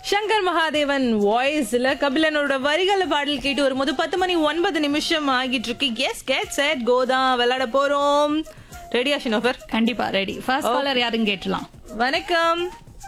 சங்கர் மகாதேவன் வாய்ஸ்ல கபிலனோட வரிகள பாடல் கேட்டு வரும்போது பத்து மணி ஒன்பது நிமிஷம் ஆகிட்டு இருக்கு எஸ் கேட் செட் கோதா விளையாட போறோம் ரெடியா ஷினோஃபர் கண்டிப்பா ரெடி ஃபர்ஸ்ட் காலர் யாருன்னு கேட்டலாம் வணக்கம்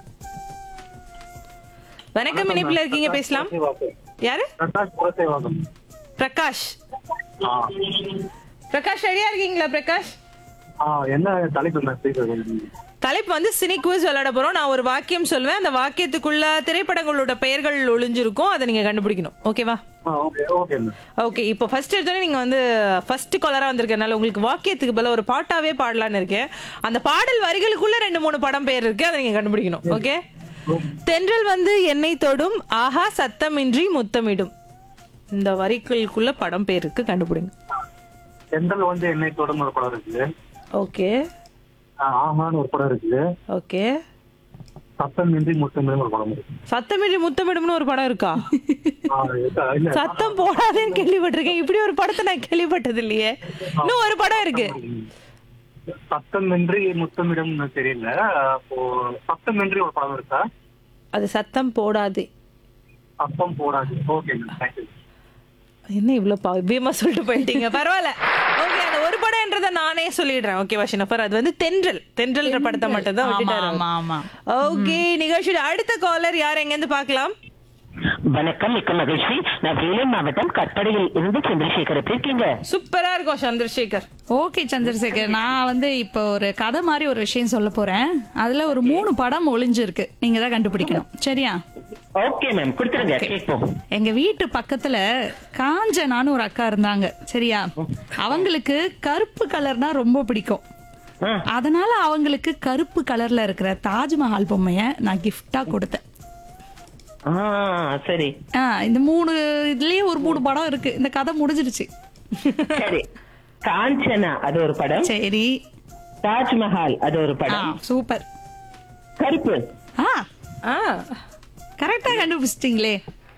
வணக்கம் இணைப்புல இருக்கீங்க பேசலாம் யாரு பிரகாஷ் புரசேவாகம் பிரகாஷ் ஆ பிரகாஷ் ரெடியா இருக்கீங்களா பிரகாஷ் ஆ என்ன தலைப்பு மெசேஜ் தலைப்பு வந்து சினி குவிஸ் விளையாட போறோம் நான் ஒரு வாக்கியம் சொல்வேன் அந்த வாக்கியத்துக்குள்ள திரைப்படங்களோட பெயர்கள் ஒளிஞ்சிருக்கும் அதை நீங்க கண்டுபிடிக்கணும் ஓகேவா ஆ ஓகே ஓகே ஓகே இப்போ ஃபர்ஸ்ட் எடுத்தோடனே நீங்க வந்து ஃபர்ஸ்ட் காலரா வந்திருக்கனால உங்களுக்கு வாக்கியத்துக்கு பதிலா ஒரு பாட்டாவே பாடலான்னு இருக்கேன் அந்த பாடல் வரிகளுக்குள்ள ரெண்டு மூணு படம் பேர் இருக்கு அதை நீங்க கண்டுபிடிக்கணும் ஓகே தென்றல் வந்து என்னை தொடும் ஆஹா சத்தமின்றி முத்தமிடும் இந்த வரிகளுக்குள்ள படம் பேர் இருக்கு கண்டுபிடிங்க செந்தல் வந்து என்னை தொடும் ஒரு படம் இருக்குது ஓகே ஆ, ஆமான்னு ஒரு படம் இருக்குது ஓகே சத்தம் இன்றி முத்தமிடும் ஒரு படம் இருக்கு சத்தமின்றி முத்தமிடும்னு ஒரு படம் இருக்கா ஆ, இல்ல, இல்ல சத்தம் போடாதேன்னு கேள்விப்பட்டிருக்கேன் இப்படி ஒரு படத்தை நான் கேள்விப்பட்டது இல்லையே இன்னும் ஒரு படம் இருக்கு சத்தம் இன்றி முத்தமிடும் தெரியல அப்போ சத்தம் இன்றி ஒரு படம் இருக்கா அது சத்தம் போடாதே சத்தம் போடாது ஓகே தேங்க்யூ என்ன இவ்வளவு பவ்யமா சொல்லிட்டு போயிட்டீங்க பரவாயில்ல ஓகே அந்த ஒரு படம்ன்றத நானே சொல்லிடுறேன் ஓகே வஷினப்பர் அது வந்து தென்றல் தென்றல்ன்ற படத்தை மட்டும் தான் ஆமா விட்டுட்டாரு ஆமா ஆமா ஓகே நிகழ்ச்சியோட அடுத்த காலர் யார் எங்க இருந்து பார்க்கலாம் வணக்கம் மிக்க மகிழ்ச்சி நான் வேலூர் மாவட்டம் கற்படையில் இருந்து சந்திரசேகர் எப்படி இருக்கீங்க சூப்பரா இருக்கும் சந்திரசேகர் ஓகே சந்திரசேகர் நான் வந்து இப்போ ஒரு கதை மாதிரி ஒரு விஷயம் சொல்ல போறேன் அதுல ஒரு மூணு படம் ஒளிஞ்சிருக்கு நீங்க தான் கண்டுபிடிக்கணும் சரியா ஓகே மேம் கொடுத்துருங்க கேட்போம் எங்க வீட்டு பக்கத்துல காஞ்சனான்னு ஒரு அக்கா இருந்தாங்க சரியா அவங்களுக்கு கருப்பு கலர்னா ரொம்ப பிடிக்கும் ஆ. அதனால அவங்களுக்கு கருப்பு கலர்ல இருக்கிற தாஜ்மஹால் பொம்மைய நான் கிஃப்டா கொடுத்தேன் ஆ சரி ஆ, இந்த மூணு இதுலயே ஒரு மூணு படம் இருக்கு இந்த கதை முடிஞ்சிருச்சு சரி காஞ்சனா அது ஒரு படம் சரி தாஜ்மஹால் அது ஒரு ஆ படம் சூப்பர் கருப்பு ஆ ஆ கரெக்டா கண்டுபிடிச்சிட்டீங்களே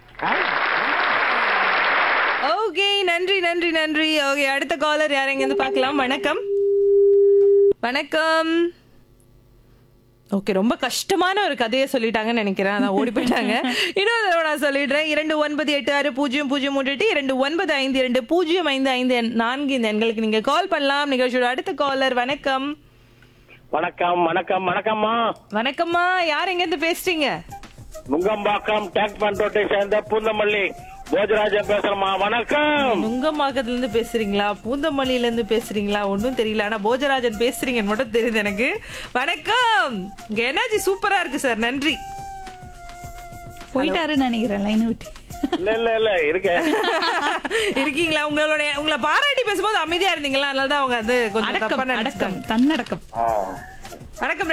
ஓகே நன்றி நன்றி நன்றி ஓகே அடுத்த காலர் யார் எங்க இருந்து பார்க்கலாம் வணக்கம் வணக்கம் ஓகே ரொம்ப கஷ்டமான ஒரு கதையை சொல்லிட்டாங்கன்னு நினைக்கிறேன் அதான் ஓடி போயிட்டாங்க இன்னொரு தடவை நான் சொல்லிடுறேன் இரண்டு ஒன்பது எட்டு ஆறு பூஜ்ஜியம் பூஜ்ஜியம் மூன்று எட்டு இரண்டு ஒன்பது ஐந்து இரண்டு பூஜ்ஜியம் ஐந்து ஐந்து எண் நான்கு இந்த எண்களுக்கு நீங்க கால் பண்ணலாம் நிகழ்ச்சியோட அடுத்த காலர் வணக்கம் வணக்கம் வணக்கம் வணக்கம்மா வணக்கம்மா யார் எங்க இருந்து பேசுறீங்க நுங்கம்பாக்கம் டேக் பண்ரோட்டை சேர்ந்த பூந்தமல்லி போஜராஜன் பேசுறேம்மா வணக்கம் நுங்கம்பாக்கத்துல இருந்து பேசுறீங்களா பூந்தமல்லியில இருந்து பேசுறீங்களா ஒன்றும் தெரியல ஆனா போஜராஜன் பேசுறீங்கன்னு மட்டும் தெரியுது எனக்கு வணக்கம் உங்க எனர்ஜி சூப்பரா இருக்கு சார் நன்றி போயிட்டாருன்னு நினைக்கிறேன் லைன் விட்டு இல்ல இல்ல இல்ல இருக்கேன் இருக்கீங்களா உங்களுடைய உங்களை பாராட்டி பேசும்போது அமைதியா இருந்தீங்களா அதனால தான் அவங்க வந்து கொஞ்சம் அடக்கம் தப்பா அடக்கம் நினைச்சிட்டாங்க தன்னடக்கம் ஆ. வணக்கம்